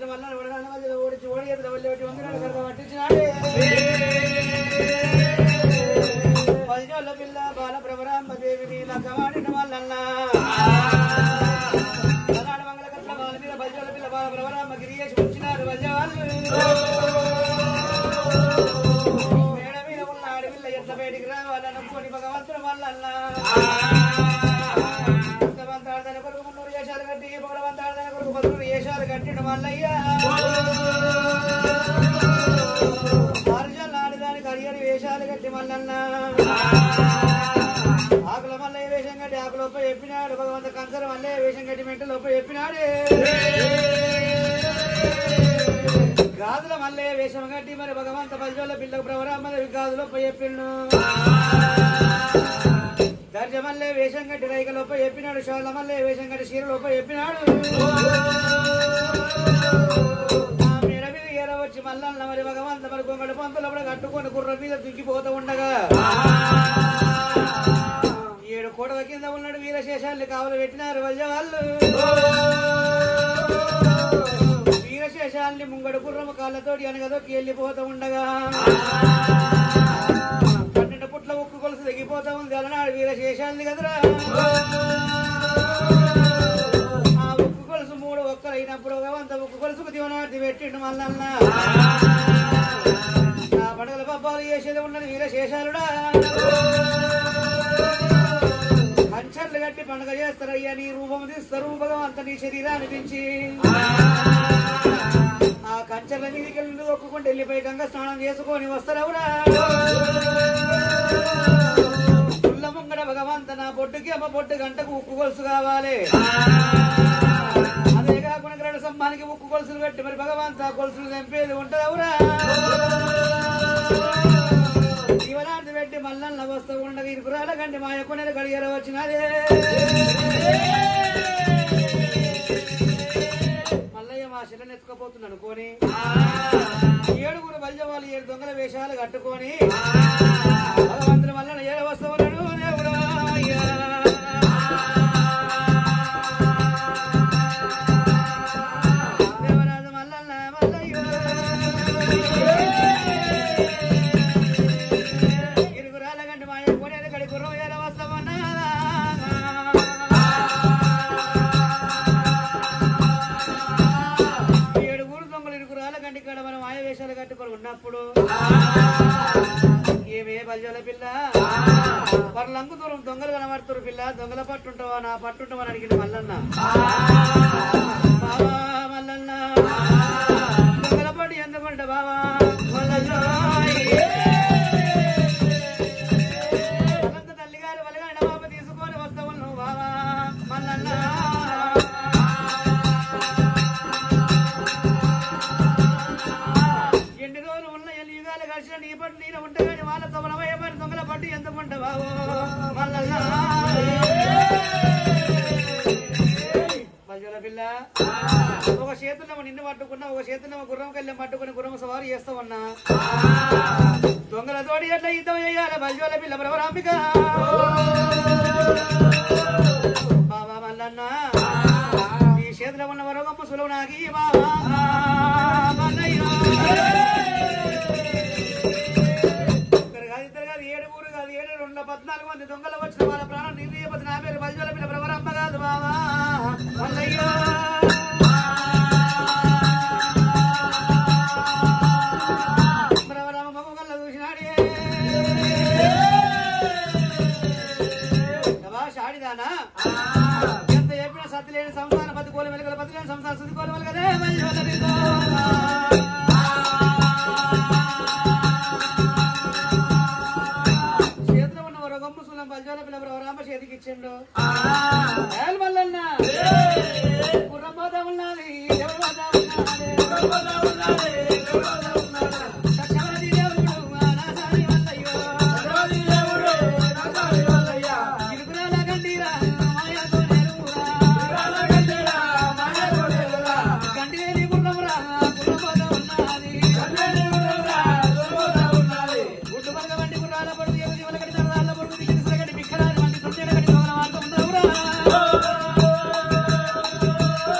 వచ్చిన మళ్ళీ వడగాన మధ్యలో ఓడించి ఓడి ఎదురు వెళ్ళి ఒకటి వందనాలు కనుక పట్టించినాడే పదిజోళ్ళ పిల్ల బాల ప్రభరాంబ దేవిని లగ్గమాడిన వాళ్ళన్నా పల్నాడు మంగళకృష్ణ వాళ్ళ మీద పదిజోళ్ళ పిల్ల బాల ప్రభరాంబ గిరియేసి వచ్చినారు వాళ్ళు మేడ మీద ఉన్న అడవిల్ల ఎట్ల బయటికి రావాలనుకోని భగవంతుడు వాళ్ళన్నా భగవంతాడదన కొరకు మున్నూరు వేషాలు కట్టి భగవంతాడదన కొరకు పదమూడు వేషాలు కట్టిన వాళ్ళయ్యా ఆరుజాలు ఆడదానికి అడిగడి వేషాలు కట్టి మల్లన్న ఆకుల మల్లయ్య వేషం కట్టి ఆకులోప చెప్పినాడు భగవంత కంసర మల్లయ్య వేషం కట్టి మెంట లోప చెప్పినాడే గాజుల మల్లయ్య వేషం కట్టి మరి భగవంత పదిజోళ్ళ పిల్లకు ప్రవరామది గాజులోప చెప్పిండు దర్జమల్లే వేషం కట్టి రైకలోప చెప్పినాడు షోళ్ళమల్లే వేషం కట్టి చీరలోప చెప్పినాడు ఆ మేడ మీద ఏర వచ్చి మల్లన్న మరి భగవంత మరి గొంగళ పంతులప్పుడు కట్టుకొని గుర్ర మీద దింకిపోతూ ఉండగా ఏడు కోడల కింద ఉన్నాడు వీరశేషాన్ని కావలు పెట్టినారు వల్జ వాళ్ళు వీరశేషాన్ని ముంగడు గుర్రము కాళ్ళతోటి అనగదొక్కి వెళ్ళిపోతూ ఉండగా పన్నెండు పుట్ల ఉక్కు కొలుసు తెగిపోతా ఉంది అలనాడు వీరశేషాన్ని కదరా ఆ ఉక్కు కొలుసు మూడు ఒక్కరు అయినప్పుడు అంత ఉక్కు కొలుసుకు దివనాటి పెట్టిండు మల్లన్న ఆ పడగల పబ్బాలు చేసేది ఉన్నది వీరశేషాలుడా కంచర్లు కట్టి పండుగ చేస్తారయ్యా నీ రూపం తీస్తారు భగవంత నీ శరీరాన్ని దించి ఆ కంచెల మీదకి వెళ్ళి ఒప్పుకుంటే వెళ్ళిపోయి గంగ స్నానం చేసుకొని వస్తారవురా పుల్ల ముంగడ భగవంత నా బొట్టుకి అమ్మ బొట్టు గంటకు ఉక్కు గొలుసు కావాలి అదే కాకుండా గ్రహణ స్తంభానికి ఉక్కు గొలుసులు పెట్టి మరి భగవంత ఆ గొలుసులు తెంపేది ఉంటదవురా జీవనాన్ని పెట్టి మల్లన్న వస్తూ ఉండగా ఇరుకురాల కండి మా యొక్క గడియర వచ్చినదే మల్లయ్య మా శిలను ఎత్తుకపోతుంది అనుకోని ఏడుగురు బల్జవాళ్ళు ఏడు దొంగల వేషాలు కట్టుకొని భగవంతుని మల్లన్న ఏడ వస్తామన్నాడు దేవుడా అయ్యా. దేవరాజు మల్లన్న మల్లయ్య. ఇరుగురాల గంటి మా యొక్క కడి గుర్రం ఏడ వస్తామన్నాదా ఏడుగురు దొంగలు ఇరుగురాల గంటి కాడ మనం ఆయ వేషాలు కట్టుకొని ఉన్నప్పుడు ఏమే బల్జల పిల్ల పర్లంగు దూరం దొంగలు కనబడుతున్నారు పిల్ల దొంగల పట్టుంటావా నా పట్టుంటావా అని అడిగింది మల్లన్న బావా మల్లన్న దొంగల పట్టు ఎందుకుంటా బావా మల్లన్న మల్లంత తల్లిగారు వలగాడ బాబు తీసుకొని వస్తావు నువ్వు బావా మల్లన్న ఎన్ని రోజులు ఉన్న ఎన్ని యుగాలు కలిసిన నీ పట్టు నేను ఉంటే కానీ వాళ్ళ తమలమయ్య మరి దొంగల పట్టు ఎంత ఉంటావు మల్లన్న బల్జల పిల్ల ఒక చేతుల్లో నిన్ను పట్టుకున్నా ఒక చేతుల్లో గుర్రం కళ్ళెం పట్టుకుని గుర్రం సవారు చేస్తావన్నా దొంగల తోడి ఎట్లా యుద్ధం చేయాలి బల్జోల పిల్ల ప్రవరాంబిక బాబా మల్లన్న నీ చేతిలో ఉన్న వరగమ్మ సులువు నాకి బాబా మల్లయ్య. ఒకరు కాదు ఇద్దరు కాదు ఏడుగురు కాదు ఏడు రెండు పద్నాలుగు మంది దొంగలు వచ్చిన వాళ్ళ ప్రాణం నిర్ణయపతి నా పేరు బల్జోల పిల్ల ప్రవరమ్మ కాదు బాబా మల్లయ్య ప్రవరమ్మ మగ కళ్ళ చూసినాడే శభాష్ ఆడిదానా ఎంత చెప్పిన సత్తి లేని సంసారం బతుకోలు వెలుగుల బతి లేని సంసారం సుదికోలు వెలుగదే మధ్య చేతిలో ఉన్న రొగమ్మ సులం బల్జోల పిల్ల రామ చేతికి ఇచ్చిండు ఏల్ మల్లన్న గుర్రపోతా ఉన్నది ఎవరు ఉన్నది దేవుడు నాసారి వల్లయ్యో ఇరుకురాల గండిరా మాయతో నెరువురా గండివేలి గుర్రమురా గుర్రపోతా ఉన్నది గుడ్డు పరగ వంటి గుర్రాల పొడుగు ఎవరి వలగడి నరదాల పొడుగు దిగిన సరగడి బిక్కరాని వంటి సొంతేడ గడి దోన వాడుతూ ఉన్నవురా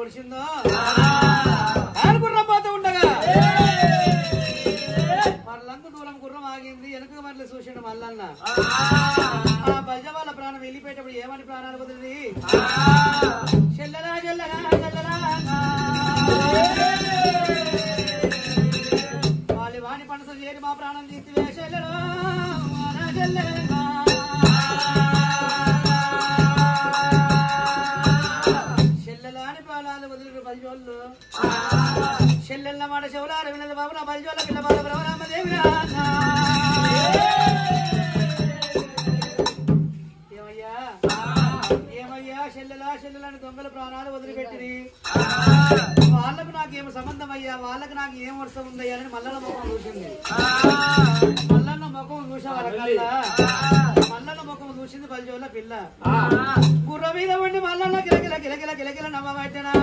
ఒడిచిందో గుర్రం పోతూ ఉండగా మరలందు దూరం గుర్రం ఆగింది వెనుక మరలి చూసిండు మల్లన్న ఆ బల్జ వాళ్ళ ప్రాణం వెళ్ళిపోయేటప్పుడు ఏమని ప్రాణాలు కుదిరింది చెల్లరా చెల్లరా చెల్లరా వాలి వాణి పండుగ చేరి మా ప్రాణం తీసి చెల్లరా నా చెల్లెలా. చెల్లెలాని ప్రాణాలు వదిలిన బల్జోళ్ళు చెల్లెళ్ళ మాట చెవులారు వినదు బాబు నా బల్జోళ్ళ పిల్ల బాల బ్రహ్మరామదేవి ఏమయ్యా ఏమయ్యా చెల్లెలా చెల్లెలని దొంగల ప్రాణాలు వదిలిపెట్టిరి వాళ్ళకు నాకేం సంబంధం అయ్యా వాళ్ళకి నాకు ఏం వర్షం ఉందయ్యా అని మల్లన్న ముఖం చూసింది మల్లన్న ముఖం చూసే వరకల్లా మల్లన్న ముఖం చూసింది బల్జోళ్ళ పిల్ల గుర్ర మీద ఉండి మల్లన్న కిలకిల కిలకిల కిలకిల నమ్మబట్టనా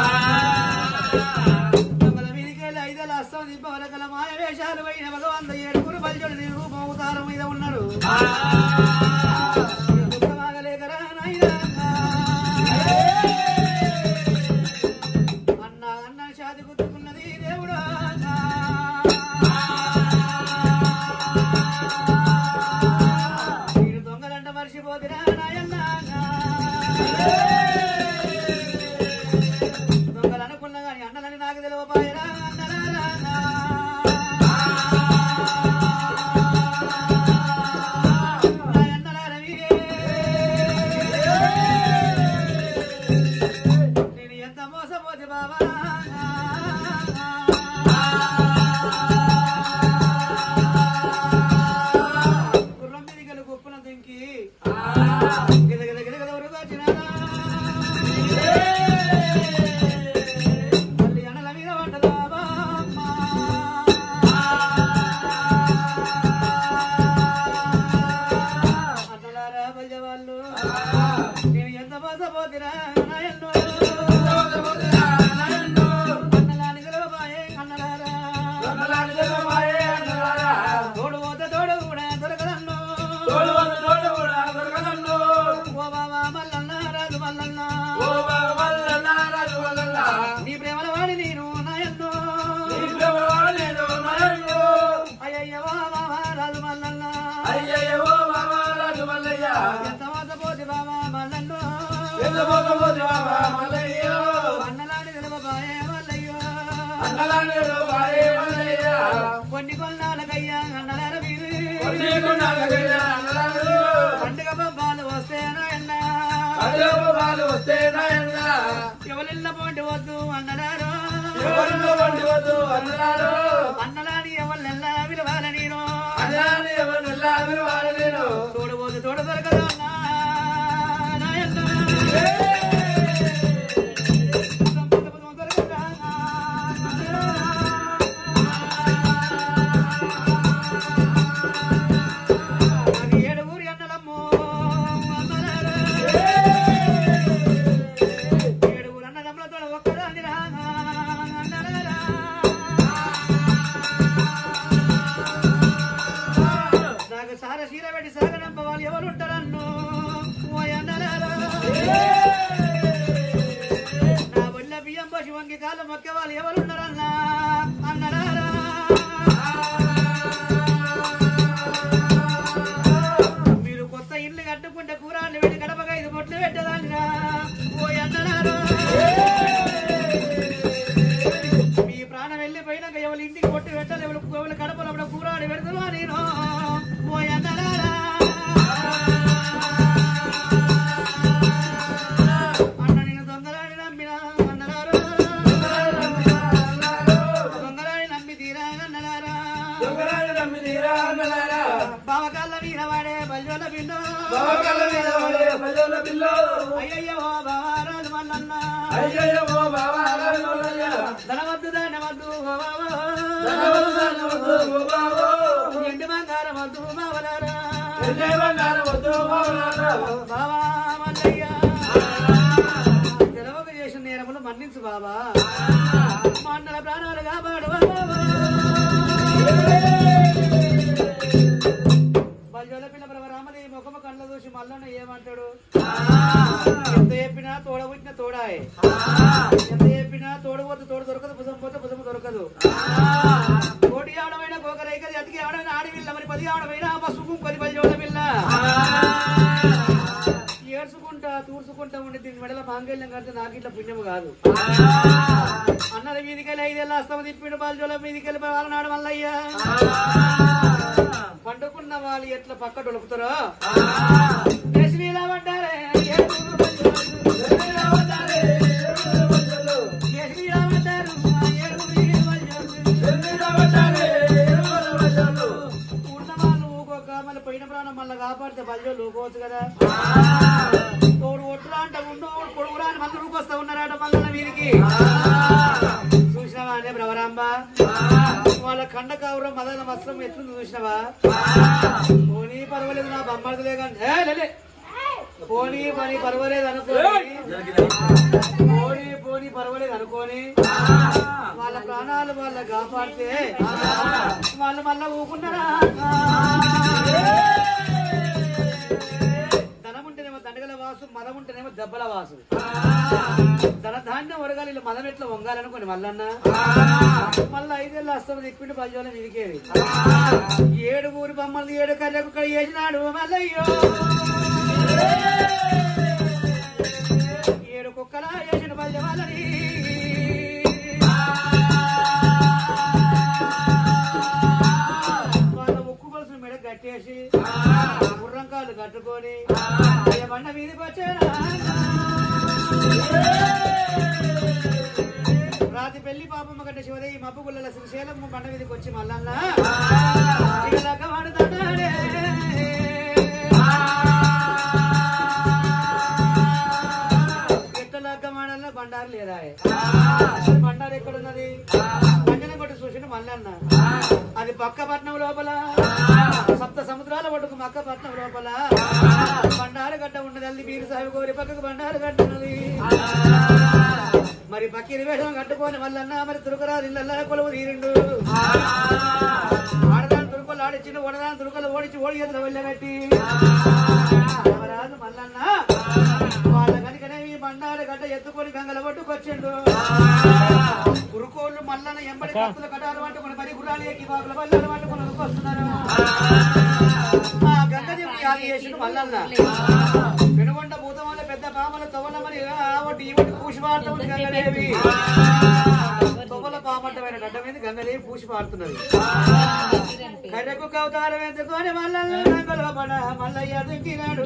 దొంగల మీదకి వెళ్ళి ఐదేళ్ళ అస్తం దిబ్బ వరకల మాయ వేషాలు పోయిన భగవంత ఏడుగురు బల్జోడు నీ రూపం అవతారం మీద ఉన్నాడు దుఃఖమాగలేకరా నాయనా. అన్న అన్న షాది గుర్తుకున్నది దేవుడా వీడు దొంగలంట మర్చిపోతిరా నాయన్న దొంగలు అనుకున్నా గాని అన్నలని నాకు తెలియపాయరా అన్నలారా నా అన్నలారా వీరే. నేను ఎంత మోసపోతే బాబా గుర్రం మీదకి వెళ్ళి కుప్పన దింకి గిద గిద గిద గిద ఉరుకు వచ్చినారా. మళ్ళీ అన్నల మీద పడ్డదా బామ్మ. అన్నలారా బల్జవాళ్ళు నేను ఎంత మోసపోతిరా నాయన్నో అన్నలాని గెలవబాయే అన్నలారా తోడు పోతే తోడు కూడా దొరకదన్నో ఓ బాబా మల్లన్న రాజు మల్లన్న నీ ప్రేమల వాడి నేను నాయన్నో అయ్యయ్య బాబా రాజు మల్లన్న ఎంత మోసపోతి బాబా మల్లన్నో అన్నలాని గెలవబాయే మల్లయ్యో కొన్ని కొన్నాళ్ళకయ్యా అన్నలార మీరు పండుగ పబ్బాలు వస్తేనా ఎన్నా ఎవరిల్ల పోటీ వద్దు అన్నలారో అన్నలాని ఎవరిల్లా విలువాల నేను తోడు పోదు తోడు దొరకదు అన్నా నాయన్న. దొరకదురా. నాకు ఏడుగురి అన్నలమ్మో అమ్మలారా. ఏడుగురు అన్నదమ్ములతో ఒక్కదాన్ని రా అన్నలారా. నాకు సార సీర పెట్టి సాగనంప వాళ్ళు ఎవరు ఉంటారన్ను ఓ అన్నలారా. నా ఒళ్ళ బియ్యం పోసి వంగి కాళ్ళ మొక్క వాళ్ళు ఎవరున్నారన్నా అన్నలారా మీరు కొత్త ఇల్లు కట్టుకుంటే కూరాన్ని పెట్టి గడపగా ఐదు బొట్లు పెట్టదానిరా ఓ అన్నలారా మీ ప్రాణం వెళ్ళిపోయినాక ఎవరి ఇంటికి కొట్టి పెట్టాలి ఎవరు ఎవరి కడపలో కూరాడి పెడతాను నేను ఓ అన్నలారా అన్న నేను దొంగలాడి నమ్మినా అన్నలారా దొంగలాడి నమ్మి తీరా అన్నలారా బావకాళ్ళ మీద వాడే బల్జోల బిల్లు అయ్యయ్యో బావారాజు మల్లన్న ధనవద్దు దానవద్దు ఓ బావా. ఎండు బంగారం వద్దు బావలారా బావా మల్లయ్య తెలవక చేసిన నేరములు మన్నించు బాబా మండల ప్రాణాలు కాపాడు బాబా. బల్జోల పిల్ల ప్రభ రామదేవి ముఖము కళ్ళ దూసి మల్లన్న ఏమంటాడు ఎంత చెప్పినా తోడ పుట్టిన తోడాయే ఎంత చెప్పినా తోడపోతే తోడు దొరకదు భుజం పోతే భుజం దొరకదు కోటి ఆడమైన గోకరైకది అతికి ఆడమైన ఆడివిల్ల మరి పది ఆడమైన పసుపు పది పది జోడ పిల్ల ఏడ్చుకుంటా తూర్చుకుంటా ఉండి దీని మెడల మాంగళ్యం కడితే నాకు ఇట్లా పుణ్యము కాదు అన్నల మీదికెళ్ళి ఐదేళ్ళ అస్తమ తిప్పిడు బాల్జోల మీదికెళ్ళి వాళ్ళనాడు మల్లయ్యా పండుకున్న వాళ్ళు ఎట్లా పక్క డొలుపుతారో పడ్డారే ఉన్నవాళ్ళు ఊకోక మళ్ళీ పోయిన ప్రాణం మళ్ళీ కాపాడితే బల్జోలు ఊకోవచ్చు కదా తోడు ఒట్టురా అంటే ఉన్నోడు పొడుగురా అని మళ్ళీ ఊకొస్తా ఉన్నారట మళ్ళీ వీరికి చూసినావా అంటే భ్రవరాంబ వాళ్ళ కండ కావురం మదన వస్త్రం ఎట్లుంది చూసినావా పోనీ పర్వాలేదు నా బొమ్మడిదిలే కానీ ఏ, లే, లే. పోనీ పని పర్వాలేదు అనుకోని పోనీ పోనీ పర్వాలేదు అనుకోని వాళ్ళ ప్రాణాలు వాళ్ళ కాపాడితే వాళ్ళు మళ్ళా ఊకున్నారా ధనం ఉంటేనేమో దండగల వాసు మదం ఉంటేనేమో దెబ్బల వాసు ధన ధాన్యం ఒరగాలి ఇలా మదం ఎట్లా వంగాలనుకోని మల్లన్న మళ్ళీ ఐదేళ్ళు వస్తాం తిప్పిండి పల్లెలు నిరికేది ఏడు ఊరి బొమ్మలు ఏడు కళ్ళకు కడి చేసినాడు మల్లయ్యో ఏడు కుక్కల వేసిన పల్లె వాళ్ళని వాళ్ళ ముక్కు కొలుసు మెడ కట్టేసి గుర్రంకాలు కట్టుకొని బండ మీదకి వచ్చారా రాతి పెళ్లి పాపమ్మ గడ్డ శివదేవి మబ్బు గుల్లల శ్రీశైలం బండ మీదకి వచ్చి మల్లన్న ఇలాగ వాడుతాడే ఎట్టలాగా మాడల్లో బండారు లేదా అసలు బండారు ఎక్కడున్నది పంజనం కొట్టి చూసిన మల్లన్న అది పక్క పట్నం లోపల సప్త సముద్రాల ఒడ్డుకు మక్క పట్నం లోపల బండారు గడ్డ ఉన్నది అల్లి మీరు సాగు కోరి పక్కకు బండారు గడ్డ ఉన్నది మరి పక్కిరి వేషం కట్టుకొని మల్లన్న మరి తురుకరాలు ఇళ్ళ కొలువు తీరిండు ఆడదాని తురుకలు ఆడిచ్చిండు వడదాని తురుకలు ఓడించి ఓడి ఎదురు వెళ్ళబెట్టి రాజు మల్లన్న వాళ్ళ కనుకనే ఈ బండారు గడ్డ ఎత్తుకొని గంగల పట్టుకొచ్చిండు గురుకోళ్ళు మల్లన్న ఎంబడి కత్తుల కటారు పట్టుకొని పది గుర్రాలు ఎక్కి బాగుల బల్లాలు పట్టుకొని వస్తున్నారు ఆ గంగ దేవుడు యాది చేసిండు మల్లన్న పెనుగొండ భూతమాల పెద్ద పామల తొవల మరి ఆవటి ఈవటి పూసి పాడుతుంది గంగదేవి తొవల పామంటమైన గడ్డ మీద గంగదేవి పూసి పాడుతున్నది కడకు కవతారం ఎందుకొని మల్లన్న గంగలో పడ మల్లయ్య దుంకినాడు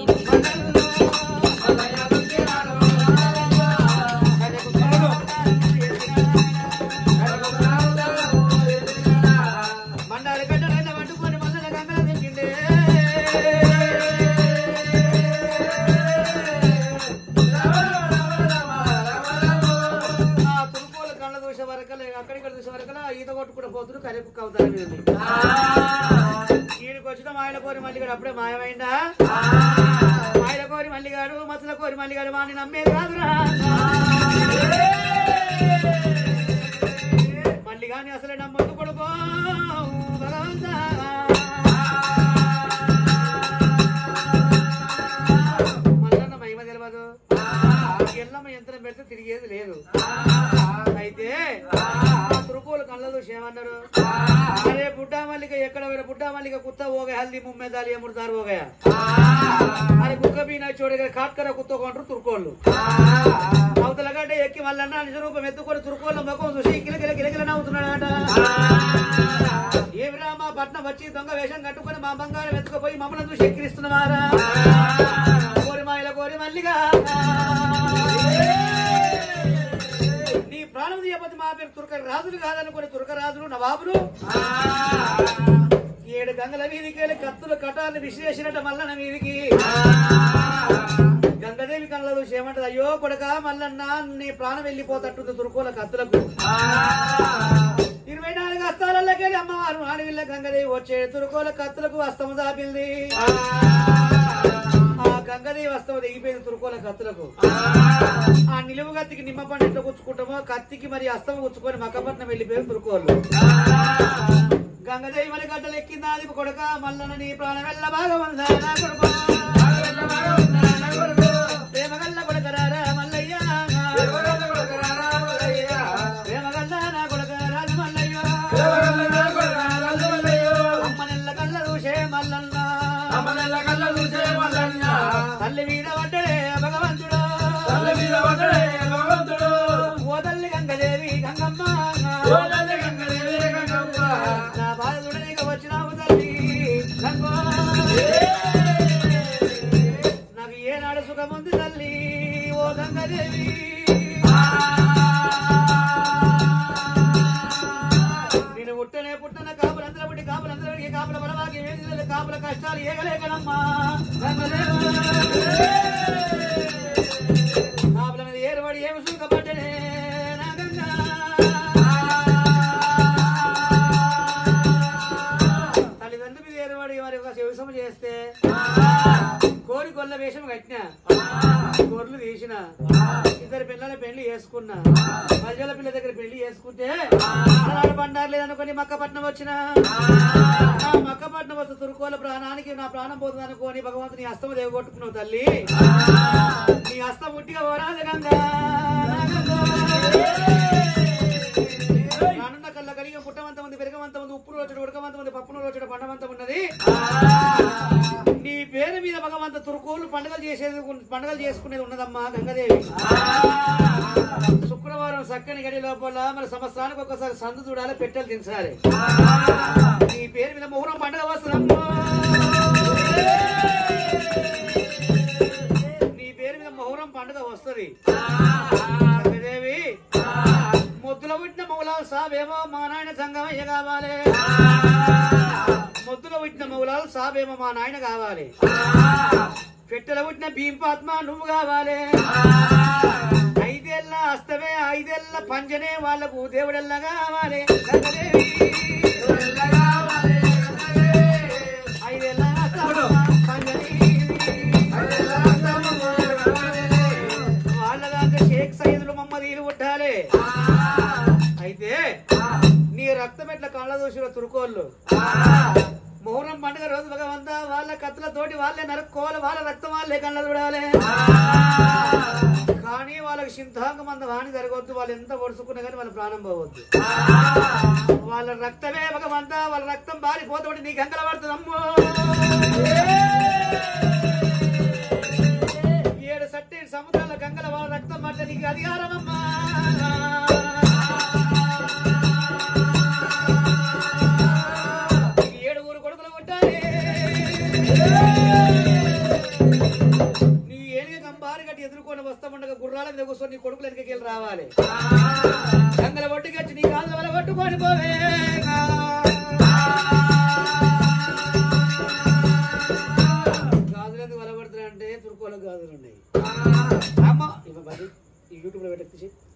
కడకు కవతారం మండాలి గడ్డ రైత పట్టుకొని మల్లల గంగల దింకిండే ఆ తురుకోలు కళ్ళ చూసే వరకలే అక్కడిక్కడ చూసే వరకల ఈత కొట్టుకుంటూ పోతుడు కరెక్కు కవుతారు ఈయనకి వచ్చిన మాయల కోరి మల్లిగాడు అప్పుడే మాయమైందా మాయల కోరి మల్లిగాడు మసల కోరి మల్లిగాడు వాడిని నమ్మేది కాదురా మళ్ళీ కానీ అసలే నమ్మద్దు కొడుకో భగవంతా మల్లన్న మహిమ తెలియదు ఎల్లమ్మ యంత్రం పెడితే తిరిగేది లేదు అయితే తురుకోలు కళ్ళ చూసి ఏమన్నారు అరే బుడ్డా మల్లిక ఎక్కడ పోయిన బుడ్డా మల్లిక కుత్త పోగా హల్దీ ముమ్మే దాలి ఎముడు దారు పోగా అరే కుక్క బీనా చూడగా కాట్కర కుత్త కొంటారు తురుకోళ్ళు అవతల గడ్డ ఎక్కి మళ్ళన్న నిజ రూపం ఎత్తుకొని తురుకోళ్ళ ముఖం చూసి కిలకిల కిలకిల నవ్వుతున్నాడట ఏమిరా మా పట్నం వచ్చి దొంగ వేషం కట్టుకొని మా బంగారం ఎత్తుకుపోయి మమ్మల్ని చూసి ఎక్కిరిస్తున్నారా కోరి మాయల కోరి మల్లిగా నీ ప్రాణం తీయకపోతే మా పేరు తురక రాజులు కాదనుకుని తురక రాజులు నవాబులు ఏడు గంగల మీదికి వెళ్ళి కత్తులు కటాన్ని విశ్లేషినట మల్లన్న మీదికి గంగదేవి కళ్ళ చూసి ఏమంటది అయ్యో కొడక మల్లన్న నీ ప్రాణం వెళ్ళిపోతట్టుంది తురుకోల కత్తులకు ఇరవై నాలుగు హస్తాలకి అమ్మవారు ఆడవిల్ల గంగదేవి వచ్చే తురుకోల కత్తులకు హస్తము దాపింది ఆ గంగదేవి హస్తము దిగిపోయింది తురుకోల కత్తులకు ఆ నిలువు కత్తికి నిమ్మ పండు ఎట్లా గుచ్చుకుంటామో కత్తికి మరి అస్తము గుచ్చుకొని మక్కపట్నం వెళ్ళిపోయింది తురుకోళ్ళు గంగదేవి మరి గడ్డలు ఎక్కిందా అది కొడక మల్లన్న నీ ప్రాణం వెళ్ళ బాగా ఉందా నా కొడుకా? ప్రేమగల్ల కొడకరారా మల్లయ్య ప్రేమగల్ల నా కొడకరారా మల్లయ్య అమ్మ నెల్ల కళ్ళ చూసే మల్లన్న తల్లి మీద పడ్డడే భగవంతుడు ఓ తల్లి గంగదేవి గంగమ్మ నా బాధ చూడనీక వచ్చినావు తల్లి గంగో నాకు ఏనాడు సుఖముంది తల్లి ఓ గంగదేవి నేను పుట్టనే పుట్టన కాపులందరూ పుట్టి కాపులందరూ కాపుల బలవాకి వేసి కాపుల కష్టాలు ఏగలేకనమ్మా కాపుల మీద ఏరుబడి ఏమి సుఖపడ్డనే నా గంగా తల్లిదండ్రులు మీద ఏరుబడి వారి ఒక వ్యవసాయం చేస్తే కోరి కొల్ల వేషం కట్టిన గొర్రెలు తీసిన ఇద్దరు పిల్లల పెళ్లి చేసుకున్నా మధ్యల పిల్ల దగ్గర పెళ్లి చేసుకుంటే ఆనాడు బండారు లేదనుకొని మక్కపట్నం వచ్చిన ఆ మక్కపట్నం వస్తే తురుకోల ప్రాణానికి నా ప్రాణం పోతుంది అనుకోని భగవంతుని హస్తము దేవగొట్టుకున్నావు తల్లి నీ హస్తం ముట్టిగా ఓరాలి గంగా నానున్న కళ్ళ కడిగ పుట్టమంత ఉంది పెరగమంత ఉంది ఉప్పు రోజుడు ఉడకమంత ఉంది పప్పు రోజుడు పండమంత ఉన్నది నీ పేరు మీద భగవంత తురుకోళ్ళు పండుగలు చేసేది ఉన్- పండుగలు చేసుకునేది ఉన్నదమ్మా గంగదేవి శుక్రవారం చక్కని గడి లోపల మన సంవత్సరానికి ఒకసారి సందు చూడాలి పెట్టెలు దించాలి నీ పేరు మీద మొహరం పండుగ వస్తుందమ్మా నీ పేరు మీద మొహరం పండుగ వస్తుంది గంగదేవి ముద్దుల పుట్టిన మౌలాలు సాబేమో మా నాయన సంగమయ్య కావాలి ముద్దుల పుట్టిన మౌలాలు సాబేమో మా నాయన కావాలి పెట్టెల పుట్టిన భీంపాత్మ నువ్వు కావాలి ఐదేళ్ళ అస్తమే ఐదేళ్ళ పంజనే వాళ్ళకు దేవుడెల్లా కావాలి గంగదేవి. ఐదేళ్ళ అస్తమ పంజని. వాళ్ళ దాకా షేక్ సైదులు మమ్మదీలు పుట్టాలి అయితే నీ రక్తం ఎట్లా కళ్ళ దోషుల తురుకోళ్ళు మొహరం పండుగ రోజు భగవంత వాళ్ళ కత్తులతోటి వాళ్ళే నరుక్కోవాలి వాళ్ళ రక్తం వాళ్ళే కళ్ళ చూడాలి కానీ వాళ్ళకి సింతాంగం అంత హాని జరగవద్దు వాళ్ళు ఎంత పొడుచుకున్నా కానీ వాళ్ళ ప్రాణం పోవద్దు వాళ్ళ రక్తమే భగవంత వాళ్ళ రక్తం బారిపోతే నీ గంగల పడుతుందమ్మో ఏడు సట్టి సముద్రాల గంగల వాళ్ళ రక్తం పడితే నీకు అధికారమమ్మా నీకు ఏడుగురు కొడుకులు కొట్టాలి నీ ఏనుగ కంబారి కట్టి ఎదుర్కొని వస్తామండగా గుర్రాల మీద కూర్చొని నీ కొడుకులు వెనకకెళ్ళి రావాలి గంగల ఒట్టుకి వచ్చి నీ కాళ్ళ వల్ల పట్టుకొని పోవే గాజులు ఎందుకు వలబడుతున్నాయంటే తురుకోలకు గాజులు ఉన్నాయి అమ్మ ఇవ్వ మరి ఈ యూట్యూబ్లో పెట్టేసి